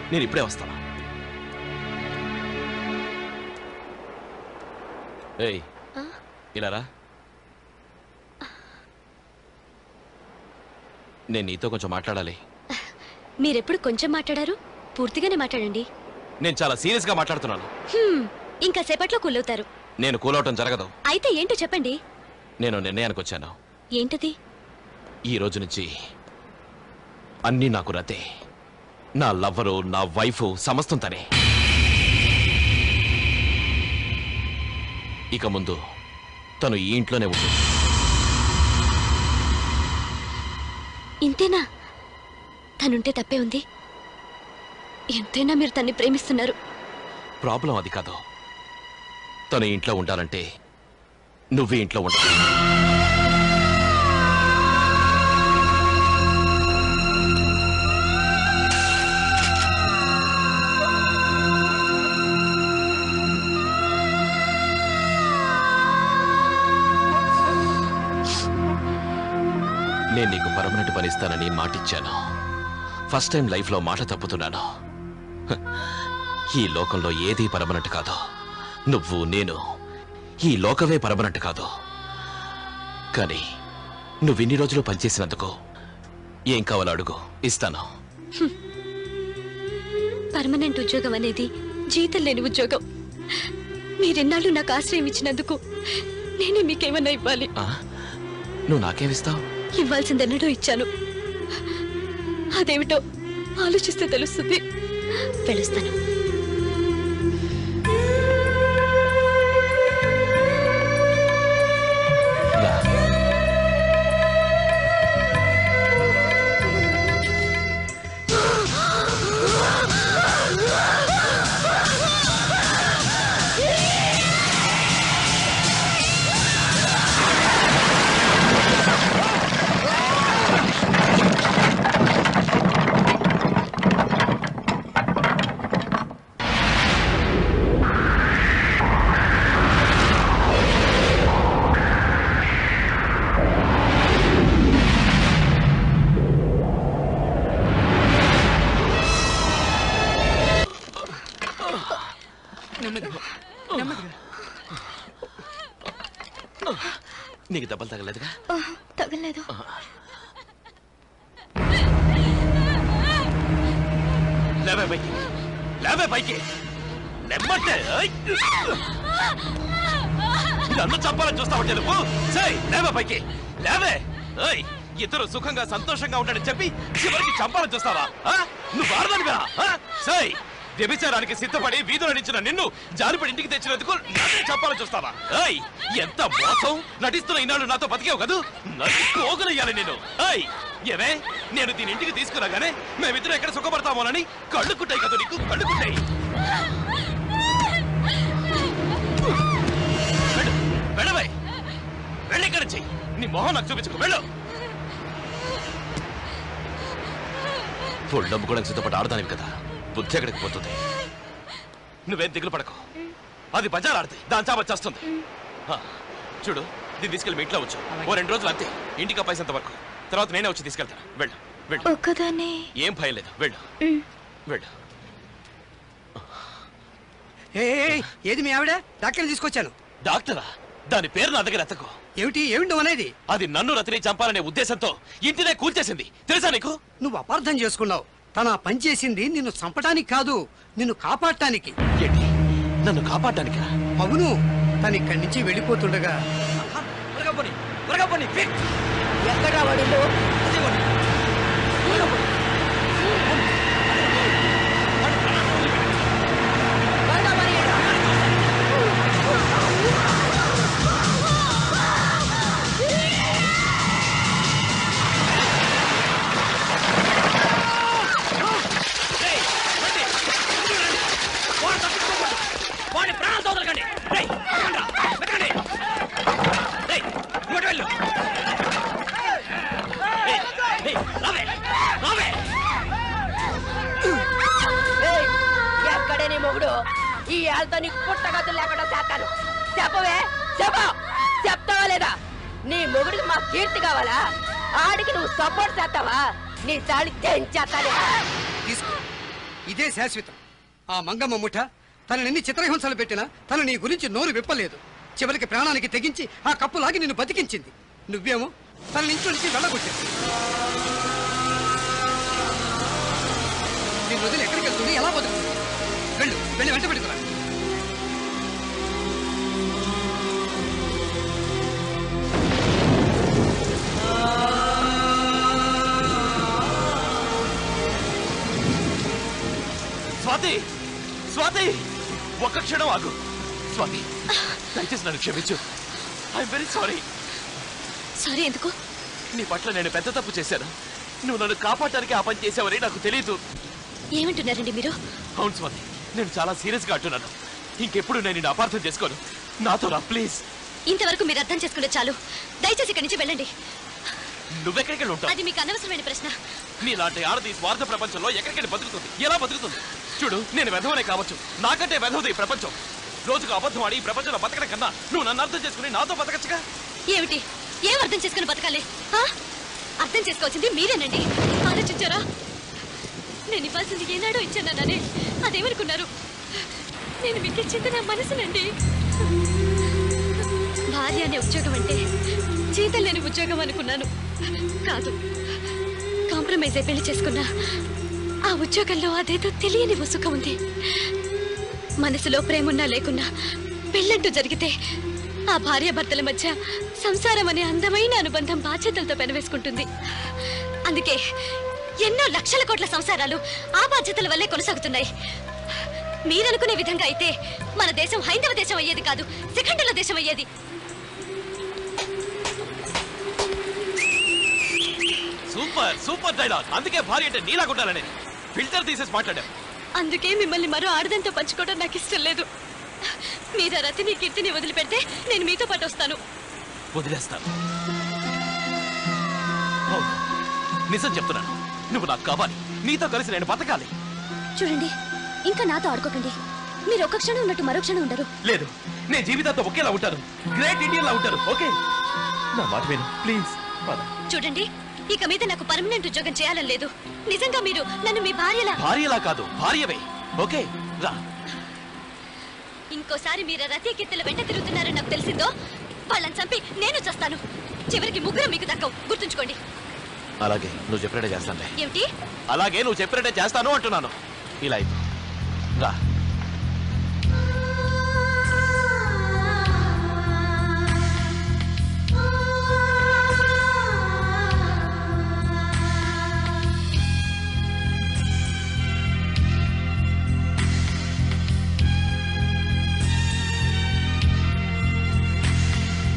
నేను ఇప్పుడే వస్తాను ఏయ్ ఆ? ఇలా రా నేను నీతో కొంచెం మాట్లాడాలి మీరెప్పుడు కొంచెం మాట్లాడారు పూర్తిగానే మాట్లాడండి నేను చాలా సీరియస్గా మాట్లాడుతున్నాను హ్మ్, ఇంకా సేపట్లో కూలవుతారు నేను కూలవటం జరగదు అయితే ఏంటో చెప్పండి నేను నిర్ణయానికి వచ్చాను ఏంటది ఈ రోజు నుంచి అన్నీ నాకు రతే నా లవ్వరు నా వైఫ్ సమస్తం తనే ఇక ముందు తను ఈ ఇంట్లోనే ఉంటుంది ఇంతేనా తనుంటే తప్పే ఉంది ఎంతైనా మీరు తన్ని ప్రేమిస్తున్నారు ప్రాబ్లం అది కాదు తను ఈ ఇంట్లో ఉండాలంటే నువ్వు ఈ ఇంట్లో ఉండాలి నేను నీకు పర్మనెంట్ పని ఇస్తానని మాటిచ్చాను ఫస్ట్ టైం లైఫ్లో మాట తప్పుతున్నాను హ, ఈ లోకంలో ఏదీ పర్మనెంట్ కాదు నువ్వు నేను ఈ లోకమే పర్మనెంట్ కాదు కానీ నువ్వు ఇన్ని రోజులు పనిచేసినందుకు ఏం కావాలో అడుగు ఇస్తాను పర్మనెంట్ ఉద్యోగం అనేది జీతం లేని ఉద్యోగం మీరెన్నాళ్ళు నాకు ఆశ్రయం ఇచ్చినందుకు నేనే మీకేమన్నా ఇవ్వాలి ఆ? నువ్వు నాకేమిస్తావు ఇవ్వాల్సిందెన్నడో ఇచ్చాను అదేమిటో ఆలోచిస్తే తెలుస్తుంది వెళ్ళొస్తాను రా. నీకు దెబ్బలు తగలేదుగా తగలేదు లేవే పైకి లేవే పైకి నెమ్మంటే ఏయ్! నన్ను చంపాలని చూస్తావంటే నువ్వు సై లేవే పైకి లేవే ఏయ్ ఇద్దరు సుఖంగా సంతోషంగా ఉంటాడని చెప్పి చివరికి చంపాలని చూస్తావా ఆ? నువ్వు ఆడదానివా సై వ్యభిచారానికి సిద్ధపడి వీధిలో నిచ్చిన నిన్ను జారిపడి ఇంటికి తెచ్చినందుకు నన్ను చంపాలని చూస్తావా ఏయ్ ఎంత మోసం నటిస్తున్న ఈనాడు నాతో బతికేవు కదూ నన్ను కోగలయ్యాలి నేను ఏయ్ ఏమే నేను దీని ఇంటికి తీసుకురాగానే మేమిద్దరం ఎక్కడ సుఖపడతామోనని కళ్ళు కుట్టాయి కదా నీకు కళ్ళు కుట్టాయి వెళ్ళు వెళ్ళవే వెళ్ళి ఇక్కడ చెయ్యి నీ మొహం నాకు చూపించుకో వెళ్ళు ఫుల్ నమ్ముకోవడానికి సిద్ధపడి ఆడదానివి కదా బుద్ధి ఎక్కడికి పోతుంది నువ్వేం దిగులు పడకు అది బజార్ ఆడితే దాని చాప చేస్తుంది చూడు దీన్ని తీసుకెళ్ళి మీ ఇంట్లో వచ్చు ఓ రెండు రోజులు అంతే ఇంటికి పైసంత వరకు తర్వాత నేనే వచ్చి తీసుకెళ్తాను వెళ్ళు వెళ్ళు ఒక్కదాన్ని ఏం భయం లేదు వెళ్ళు వెళ్ళు ఏ ఏ, ఏ, ఏది మీ ఆవిడ డాక్టర్ని తీసుకొచ్చాను డాక్టరా దాని పేరు నా దగ్గర ఎత్తకు ఏమిటి ఏమిటి నువ్వు అనేది అది నన్ను రతిని చంపాలనే ఉద్దేశంతో ఇంటినే కూల్చేసింది తెలుసా నీకు నువ్వు అపార్థం చేసుకున్నావు తన ఆ పని చేసింది నిన్ను చంపడానికి కాదు నిన్ను కాపాడటానికి ఏంటి నన్ను కాపాడటానికా అవును తను ఇక్కడి నుంచి వెళ్ళిపోతుండగా ఎక్కడ వాడిల్లు త్వరగా పరిగెడు. వాడి ప్రాణాలతో వదలకండి రేయ్, వెతకండ్రా, వెతకండి. రేయ్, ఇవ్వటి వెళ్ళు. రేయ్, రేయ్, రావే, రావే. ఏయ్, ఎక్కడే నీ మొగుడు ఈ ఏళ్ళతో నీకు పుట్టగతులు లేకుండా చేస్తాను చెప్పవే చెప్ప చెప్తావా లేదా నీ మొగుడికి మా కీర్తి కావాలా ఆడికి నువ్వు సపోర్ట్ చేస్తావా నీ తాళి చేయించేస్తానే తీసుకో ఇదే శాశ్వతం ఆ మంగమ్మ ముఠ తనని చిత్రహింసలు పెట్టినా తను నీ గురించి నోరు విప్పలేదు చివరికి ప్రాణానికి తెగించి ఆ కప్పు లాగి నిన్ను బతికించింది నువ్వేమో తన ఇంట్లో నుంచి వెళ్ళగొట్టావు నేను వదిలి ఎక్కడికి వెళ్తుంది ఎలా బతుకుతుంది వెళ్ళు వెళ్ళి వెంట పెట్టుకురా స్వాతి స్వాతి ఒక్క క్షణం ఆగు స్వాతి దయచేసి నన్ను క్షమించు ఐఎమ్ వెరీ సారీ సారీ ఎందుకు నీ పట్ల నేను పెద్ద తప్పు చేశాను నువ్వు నన్ను కాపాడటానికి ఆ పని చేసావని నాకు తెలియదు ఏమంటున్నారండి మీరు అవును స్వాతి నేను చాలా సీరియస్ గా అంటున్నాను ఇంకెప్పుడు నేను నిన్ను అపార్థం చేసుకోను నాతో రా ప్లీజ్ ఇంతవరకు మీరు అర్థం చేసుకుంటే చాలు దయచేసి ఇక్కడి నుంచి వెళ్ళండి నువ్వెక్కడికి వెళ్ళి ఉంటావు అది మీకు అనవసరమైన ప్రశ్న నీలాంటి ఆడది స్వార్థ ప్రపంచంలో ఎక్కడికెళ్ళి బతుకుతుంది ఎలా బతుకుతుంది చూడు నేను వెధవనే కావచ్చు నాకంటే వెధవది ఈ ప్రపంచం రోజుకు అబద్ధం ఆడి ఈ ప్రపంచంలో బతకడం కన్నా నువ్వు నన్ను అర్థం చేసుకుని నాతో బతకచ్చుగా ఏమిటి ఏం అర్థం చేసుకుని బతకాలి ఆ? అర్థం చేసుకోవాల్సింది మీరేనండి ఆలోచించారా నేను ఇవ్వాల్సింది ఏనాడో ఇచ్చానని అదేమనుకున్నారు నేను మీకు ఇచ్చింది నా మనసునండి భార్య అనే ఉద్యోగం అంటే జీతం లేని ఉద్యోగం అనుకున్నాను కాదు కాంప్రమైజ్ అయి పెళ్లి చేసుకున్నా ఆ ఉద్యోగంలో అదేదో తెలియని ఓ సుఖం ఉంది మనసులో ప్రేమున్నా లేకున్నా పెళ్ళంటూ జరిగితే ఆ భార్యాభర్తల మధ్య సంసారం అనే అందమైన అనుబంధం బాధ్యతలతో పెనవేసుకుంటుంది అందుకే ఎన్నో లక్షల కోట్ల సంసారాలు ఆ బాధ్యతల వల్లే కొనసాగుతున్నాయి మీరనుకునే విధంగా అయితే మన దేశం హైందవ దేశం అయ్యేది కాదు శిఖండుల దేశం అయ్యేది సూపర్ సూపర్ డైలాగ్ అందుకే భార్య అంటే నీలాగుండాలని ఫిల్టర్ తీసేసి మాట్లాడాం అందుకే మిమ్మల్ని మరో ఆడదంతో పంచుకోవడం నాకు ఇష్టం లేదు మీరు ఆ రతిని కీర్తిని వదిలిపెడితే నేను మీతో పాటు వస్తాను వదిలేస్తాను అవును, నిజం చెప్తున్నాను నువ్వు నాకు కావాలి నీతో కలిసి నేను బతకాలి చూడండి ఇంకా నాతో ఆడుకోకండి మీరు ఒక క్షణం ఉన్నట్టు మరో క్షణం ఉండరు లేదు నేను జీవితంతో ఒకేలా ఉంటాను గ్రేట్ ఇండియన్ లా ఉంటాను ఓకే నా మాట విను ప్లీజ్ పద చూడండి ఇక మీద నాకు పర్మనెంట్ ఉద్యోగం చేయాలని లేదు నిజంగా మీరు నన్ను మీ భార్యలా భార్యలా కాదు భార్యవే ఓకే రా ఇంకోసారి మీరు ఆ రతి కీర్తిల వెంట తిరుగుతున్నారని నాకు తెలిసిందో వాళ్ళని చంపి నేను చస్తాను చివరికి ముగ్గురు మీకు దక్కవు గుర్తుంచుకోండి అలాగే నువ్వు చెప్పినట్టే చేస్తానులే ఏమిటి అలాగే నువ్వు చెప్పినట్టే చేస్తాను అంటున్నాను ఇలా ఇవ్వు. రా